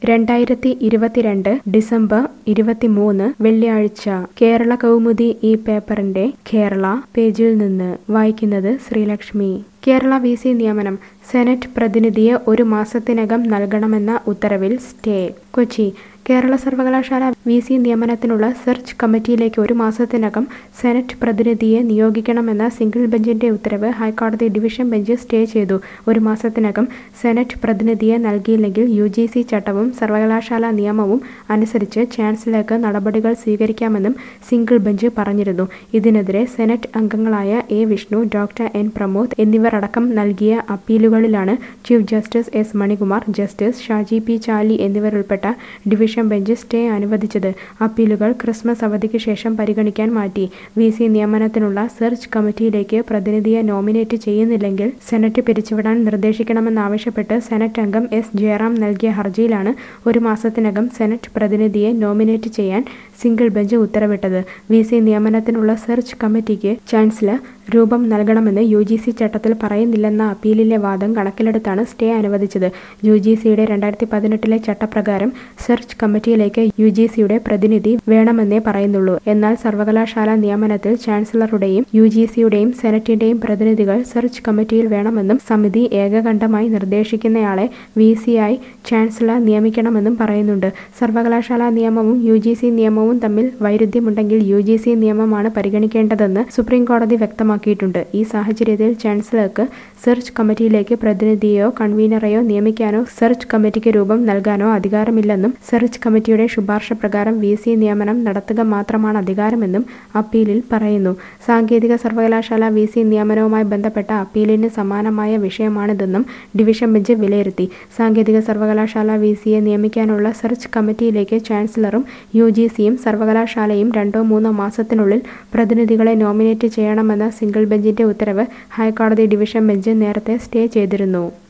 രണ്ടായിരത്തി ഇരുപത്തിരണ്ട് ഡിസംബർ ഇരുപത്തിമൂന്ന് വെള്ളിയാഴ്ച കേരള കൗമുദി ഈ പേപ്പറിന്റെ കേരള പേജിൽ നിന്ന് വായിക്കുന്നത് ശ്രീലക്ഷ്മി കേരള വി സി നിയമനം സെനറ്റ് പ്രതിനിധിയെ ഒരു മാസത്തിനകം നൽകണമെന്ന ഉത്തരവിൽ സ്റ്റേ കൊച്ചി കേരള സർവകലാശാല വി സി നിയമനത്തിനുള്ള സെർച്ച് കമ്മിറ്റിയിലേക്ക് ഒരു മാസത്തിനകം സെനറ്റ് പ്രതിനിധിയെ നിയോഗിക്കണമെന്ന സിംഗിൾ ബെഞ്ചിന്റെ ഉത്തരവ് ഹൈക്കോടതി ഡിവിഷൻ ബെഞ്ച് സ്റ്റേ ചെയ്തു ഒരു മാസത്തിനകം സെനറ്റ് പ്രതിനിധിയെ നൽകിയില്ലെങ്കിൽ യു ജി സി ചട്ടവും സർവകലാശാല നിയമവും അനുസരിച്ച് ചാൻസലർക്ക് നടപടികൾ സ്വീകരിക്കാമെന്നും സിംഗിൾ ബെഞ്ച് പറഞ്ഞിരുന്നു ഇതിനെതിരെ സെനറ്റ് അംഗങ്ങളായ A Vishnu doctor N Pramod എന്നിവർ അടക്കം നൽകിയ അപ്പീലുകളിലാണ് chief justice S Manikumar justice Shaji P Chali എന്നിവരുൾപ്പെട്ട ഡിവിഷൻ ബെഞ്ച് സ്റ്റേ അനുവദിച്ചത് അപ്പീലുകൾ ക്രിസ്മസ് അവധിക്ക് ശേഷം പരിഗണിക്കാൻ മാറ്റി വി സി നിയമനത്തിനുള്ള സെർച്ച് കമ്മിറ്റിയിലേക്ക് പ്രതിനിധിയെ നോമിനേറ്റ് ചെയ്യുന്നില്ലെങ്കിൽ സെനറ്റ് പിരിച്ചുവിടാൻ നിർദ്ദേശിക്കണമെന്നാവശ്യപ്പെട്ട് സെനറ്റ് അംഗം എസ് ജയറാം നൽകിയ ഹർജിയിലാണ് ഒരു മാസത്തിനകം സെനറ്റ് പ്രതിനിധിയെ നോമിനേറ്റ് ചെയ്യാൻ സിംഗിൾ ബെഞ്ച് ഉത്തരവിട്ടത് വി സി നിയമനത്തിനുള്ള സെർച്ച് കമ്മിറ്റിക്ക് ചാൻസലർ രൂപം നൽകണമെന്ന് യു ജി സി ചട്ടത്തിൽ പറയുന്നില്ലെന്ന അപ്പീലിലെ വാദം കണക്കിലെടുത്താണ് സ്റ്റേ അനുവദിച്ചത് യു ജി സിയുടെ രണ്ടായിരത്തി പതിനെട്ടിലെ ചട്ടപ്രകാരം സെർച്ച് കമ്മിറ്റിയിലേക്ക് യു ജി സിയുടെ പ്രതിനിധി വേണമെന്നേ പറയുന്നുള്ളൂ എന്നാൽ സർവകലാശാല നിയമനത്തിൽ ചാൻസലറുടെയും യു ജി സിയുടെയും സെനറ്റിന്റെയും പ്രതിനിധികൾ സെർച്ച് കമ്മിറ്റിയിൽ വേണമെന്നും സമിതി ഏകകണ്ഠമായി നിർദ്ദേശിക്കുന്നയാളെ വി സി ആയി ചാൻസലർ നിയമിക്കണമെന്നും പറയുന്നുണ്ട് സർവകലാശാല നിയമവും യു ജി സി നിയമവും തമ്മിൽ വൈരുദ്ധ്യമുണ്ടെങ്കിൽ യു ജി സി നിയമമാണ് പരിഗണിക്കേണ്ടതെന്ന് സുപ്രീം കോടതി വ്യക്തമാക്കിയിട്ടുണ്ട് ഈ സാഹചര്യത്തിൽ ചാൻസലർക്ക് സെർച്ച് കമ്മിറ്റിയിലേക്ക് പ്രതിനിധിയെയോ കൺവീനറെയോ നിയമിക്കാനോ സെർച്ച് കമ്മിറ്റിക്ക് രൂപം നൽകാനോ അധികാരമില്ലെന്നും സെർച്ച് കമ്മിറ്റിയുടെ ശുപാർശ പ്രകാരം വി സി നിയമനം നടത്തുക മാത്രമാണ് അധികാരമെന്നും അപ്പീലിൽ പറയുന്നു സാങ്കേതിക സർവകലാശാല വി സി നിയമനവുമായി ബന്ധപ്പെട്ട അപ്പീലിന് സമാനമായ വിഷയമാണിതെന്നും ഡിവിഷൻ ബെഞ്ച് വിലയിരുത്തി സാങ്കേതിക സർവകലാശാല വി സിയെ നിയമിക്കാനുള്ള സെർച്ച് കമ്മിറ്റിയിലേക്ക് ചാൻസലറും യു ജി സിയും സർവകലാശാലയും രണ്ടോ മൂന്നോ മാസത്തിനുള്ളിൽ പ്രതിനിധികളെ നോമിനേറ്റ് ചെയ്യണമെന്ന സിംഗിൾ ബെഞ്ചിന്റെ ഉത്തരവ് ഹൈക്കോടതി ഡിവിഷൻ ബെഞ്ച് നേരത്തെ സ്റ്റേ ചെയ്തിരുന്നു